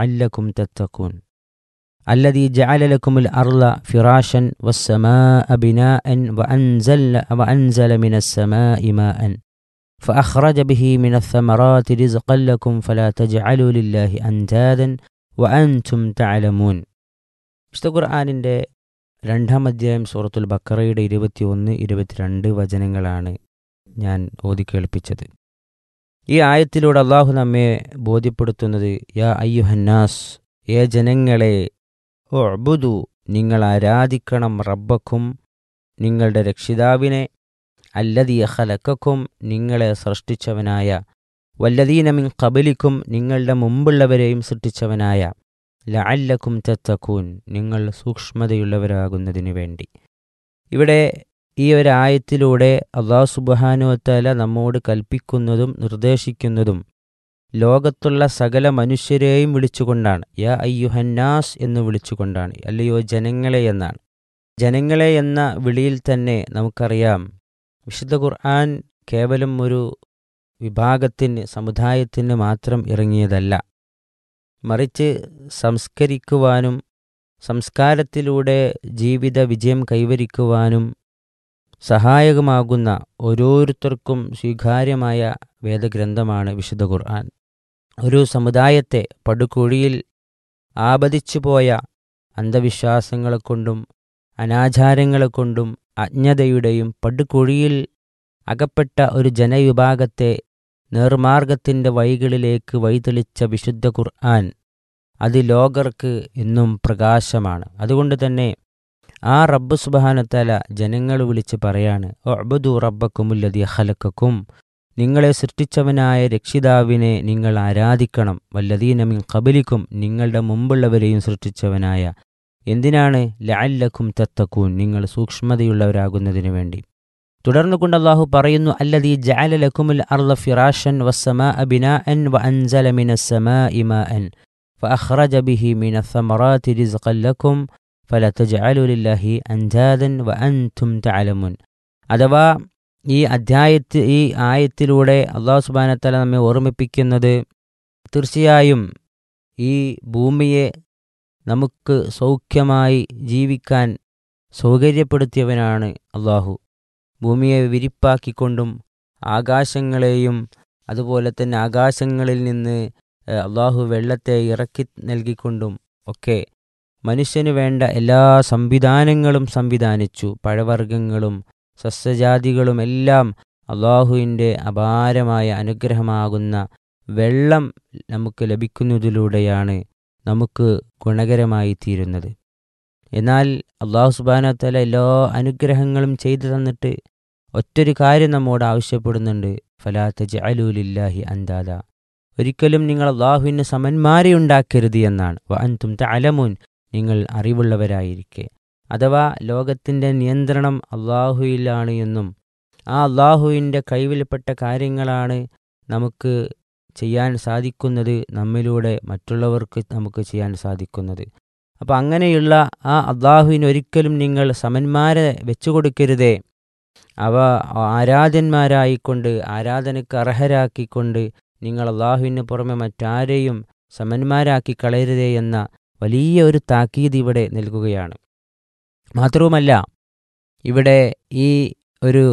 ലഅല്ലക്കും തത്തഖൂൻ الذي جعل لكم الأرض فراشا والسماء بناء وأنزل, وأنزل من السماء ماء فأخرج به من الثمرات رزقا لكم فلا تجعلوا لله أندادا وأنتم تعلمون വിശുദ്ധ ഖുർആാനിൻ്റെ രണ്ടാം അധ്യായം സൂറത്തുൽ ബക്കറയുടെ ഇരുപത്തിയൊന്ന് ഇരുപത്തിരണ്ട് വചനങ്ങളാണ് ഞാൻ ഓതി കേൾപ്പിച്ചത് ഈ ആയത്തിലൂടെ അള്ളാഹു നമ്മെ ബോധ്യപ്പെടുത്തുന്നത് യാ അയ്യുഹന്നാസ് ഏ ജനങ്ങളെ ഒബുദു നിങ്ങൾ ആരാധിക്കണം റബ്ബക്കും നിങ്ങളുടെ രക്ഷിതാവിനെ അല്ലതീ ഖലക്കക്കും നിങ്ങളെ സൃഷ്ടിച്ചവനായ വല്ലതീനമിൻ കബലിക്കും നിങ്ങളുടെ മുമ്പുള്ളവരെയും സൃഷ്ടിച്ചവനായ ലഅല്ലക്കും തത്തക്കൂൻ നിങ്ങൾ സൂക്ഷ്മതയുള്ളവരാകുന്നതിനു വേണ്ടി ഇവിടെ ഈ ഒരു ആയത്തിലൂടെ അള്ളാഹു സുബാനുവത്തല നമ്മോട് കൽപ്പിക്കുന്നതും നിർദ്ദേശിക്കുന്നതും ലോകത്തുള്ള സകല മനുഷ്യരെയും വിളിച്ചുകൊണ്ടാണ് യാ അയ്യുഹന്നാസ് എന്ന് വിളിച്ചുകൊണ്ടാണ് അല്ലയോ ജനങ്ങളെ എന്നാണ് ജനങ്ങളെ എന്ന വിളിയിൽ തന്നെ നമുക്കറിയാം വിശുദ്ധ ഖുർആൻ കേവലം ഒരു വിഭാഗത്തിന് സമുദായത്തിന് മാത്രം ഇറങ്ങിയതല്ല മറിച്ച് സംസ്കരിക്കുവാനും സംസ്കാരത്തിലൂടെ ജീവിത വിജയം കൈവരിക്കുവാനും സഹായകമാകുന്ന ഓരോരുത്തർക്കും സ്വീകാര്യമായ വേദഗ്രന്ഥമാണ് വിശുദ്ധ ഖുർആൻ ഒരു സമുദായത്തെ പടുകുഴിയിൽ ആപതിച്ചു പോയ അന്ധവിശ്വാസങ്ങളെ കൊണ്ടും അനാചാരങ്ങളെ കൊണ്ടും അജ്ഞതയുടെയും പടുകുഴിയിൽ അകപ്പെട്ട ഒരു ജനവിഭാഗത്തെ നേർമാർഗത്തിൻ്റെ വഴികളിലേക്ക് വഴിതെളിച്ച വിശുദ്ധ ഖുർആൻ അത് ലോകർക്ക് എന്നും പ്രകാശമാണ് അതുകൊണ്ട് തന്നെ ആ റബ്ബ് സുബാനത്തല ജനങ്ങൾ വിളിച്ച് പറയാണ് ഒബുദു റബ്ബക്കുമുല്ലതി ഹലക്കക്കും നിങ്ങളെ സൃഷ്ടിച്ചവനായ രക്ഷിതാവിനെ നിങ്ങൾ ആരാധിക്കണം വല്ലതീനമിൻ കബലിക്കും നിങ്ങളുടെ മുമ്പുള്ളവരെയും സൃഷ്ടിച്ചവനായ എന്തിനാണ് ലഅല്ലക്കും തത്തക്കൂൻ നിങ്ങൾ സൂക്ഷ്മതയുള്ളവരാകുന്നതിനു വേണ്ടി തുടർന്നു കൊണ്ട് അള്ളാഹു പറയുന്നു അല്ലതീ ജഅലലക്കുമുൽ അർള ഫിറാഷൻ വസ്സമാ ബിനാഅൻ വഅൻസല മിനസ്സമാഇ മാഅൻ فأخرج به من الثمرات رزقا لكم فلا تجعلوا لله أندادا وأنتم تعلمون അഥവാ ഈ അധ്യായത്തിൽ ഈ ആയത്തിലൂടെ അള്ളാഹു സുബാനത്തല നമ്മെ ഓർമ്മിപ്പിക്കുന്നത് തീർച്ചയായും ഈ ഭൂമിയെ നമുക്ക് സൗഖ്യമായി ജീവിക്കാൻ സൗകര്യപ്പെടുത്തിയവനാണ് അള്ളാഹു ഭൂമിയെ വിരിപ്പാക്കിക്കൊണ്ടും ആകാശങ്ങളെയും അതുപോലെ തന്നെ ആകാശങ്ങളിൽ നിന്ന് അള്ളാഹു വെള്ളത്തെ ഇറക്കി നൽകിക്കൊണ്ടും ഒക്കെ മനുഷ്യന് വേണ്ട എല്ലാ സംവിധാനങ്ങളും സംവിധാനിച്ചു പഴവർഗ്ഗങ്ങളും സസ്യജാതികളും എല്ലാം അള്ളാഹുവിൻ്റെ അപാരമായ അനുഗ്രഹമാകുന്ന വെള്ളം നമുക്ക് ലഭിക്കുന്നതിലൂടെയാണ് നമുക്ക് ഗുണകരമായി തീരുന്നത് എന്നാൽ അള്ളാഹു സുബാനത്തല എല്ലാ അനുഗ്രഹങ്ങളും ചെയ്തു തന്നിട്ട് ഒറ്റൊരു കാര്യം നമ്മോട് ആവശ്യപ്പെടുന്നുണ്ട് ഫലാത്ത ജഅലൂലില്ലാഹി അന്താദ ഒരിക്കലും നിങ്ങൾ അള്ളാഹുവിന് സമന്മാരെ ഉണ്ടാക്കരുത് എന്നാണ് വ അൻതും തലമുൻ നിങ്ങൾ അറിവുള്ളവരായിരിക്കെ അഥവാ ലോകത്തിൻ്റെ നിയന്ത്രണം അള്ളാഹുയിലാണ് എന്നും ആ അള്ളാഹുവിൻ്റെ കൈവിൽപ്പെട്ട കാര്യങ്ങളാണ് നമുക്ക് ചെയ്യാൻ സാധിക്കുന്നത് നമ്മിലൂടെ മറ്റുള്ളവർക്ക് നമുക്ക് ചെയ്യാൻ സാധിക്കുന്നത് അപ്പോൾ അങ്ങനെയുള്ള ആ അള്ളാഹുവിന് ഒരിക്കലും നിങ്ങൾ സമന്മാരെ വെച്ചു കൊടുക്കരുതേ അവ ആരാധന്മാരായിക്കൊണ്ട് ആരാധനയ്ക്ക് അർഹരാക്കിക്കൊണ്ട് നിങ്ങൾ അള്ളാഹുവിന് പുറമെ മറ്റാരെയും സമന്മാരാക്കി കളയരുതേ എന്ന വലിയ ഒരു താക്കീത് ഇവിടെ നൽകുകയാണ് മാത്രവുമല്ല ഇവിടെ ഈ ഒരു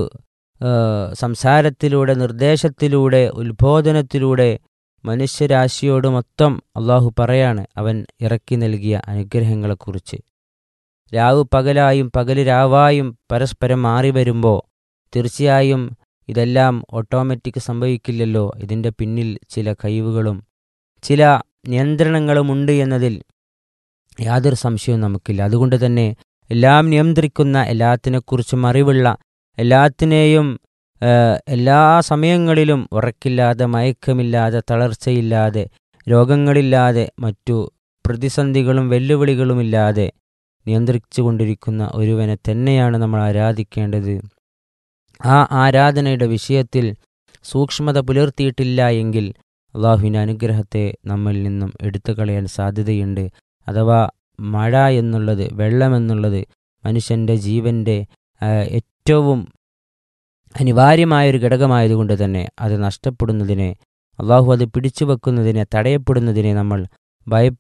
സംസാരത്തിലൂടെ നിർദ്ദേശത്തിലൂടെ ഉത്ബോധനത്തിലൂടെ മനുഷ്യരാശിയോട് മൊത്തം അള്ളാഹു പറയാണ് അവൻ ഇറക്കി നൽകിയ അനുഗ്രഹങ്ങളെക്കുറിച്ച് രാവ് പകലായും പകല് രാവായും പരസ്പരം മാറി വരുമ്പോൾ തീർച്ചയായും ഇതെല്ലാം ഓട്ടോമാറ്റിക് സംഭവിക്കില്ലല്ലോ ഇതിൻ്റെ പിന്നിൽ ചില കഴിവുകളും ചില നിയന്ത്രണങ്ങളുമുണ്ട് എന്നതിൽ യാതൊരു സംശയവും നമുക്കില്ല അതുകൊണ്ട് തന്നെ എല്ലാം നിയന്ത്രിക്കുന്ന എല്ലാത്തിനെക്കുറിച്ചും അറിവുള്ള എല്ലാത്തിനെയും എല്ലാ സമയങ്ങളിലും ഉറക്കില്ലാതെ മയക്കമില്ലാതെ തളർച്ചയില്ലാതെ രോഗങ്ങളില്ലാതെ മറ്റു പ്രതിസന്ധികളും വെല്ലുവിളികളുമില്ലാതെ നിയന്ത്രിച്ചു കൊണ്ടിരിക്കുന്ന ഒരുവനെ തന്നെയാണ് നമ്മൾ ആരാധിക്കേണ്ടത് ആ ആരാധനയുടെ വിഷയത്തിൽ സൂക്ഷ്മത പുലർത്തിയിട്ടില്ല എങ്കിൽ അള്ളാഹുവിൻ്റെ അനുഗ്രഹത്തെ നമ്മിൽ നിന്നും എടുത്തു കളയാൻ സാധ്യതയുണ്ട് അഥവാ മഴ എന്നുള്ളത് വെള്ളമെന്നുള്ളത് മനുഷ്യൻ്റെ ജീവൻ്റെ ഏറ്റവും അനിവാര്യമായൊരു ഘടകമായതുകൊണ്ട് തന്നെ അത് നഷ്ടപ്പെടുന്നതിനെ അള്ളാഹു അത് പിടിച്ചു വെക്കുന്നതിനെ തടയപ്പെടുന്നതിനെ നമ്മൾ ഭയ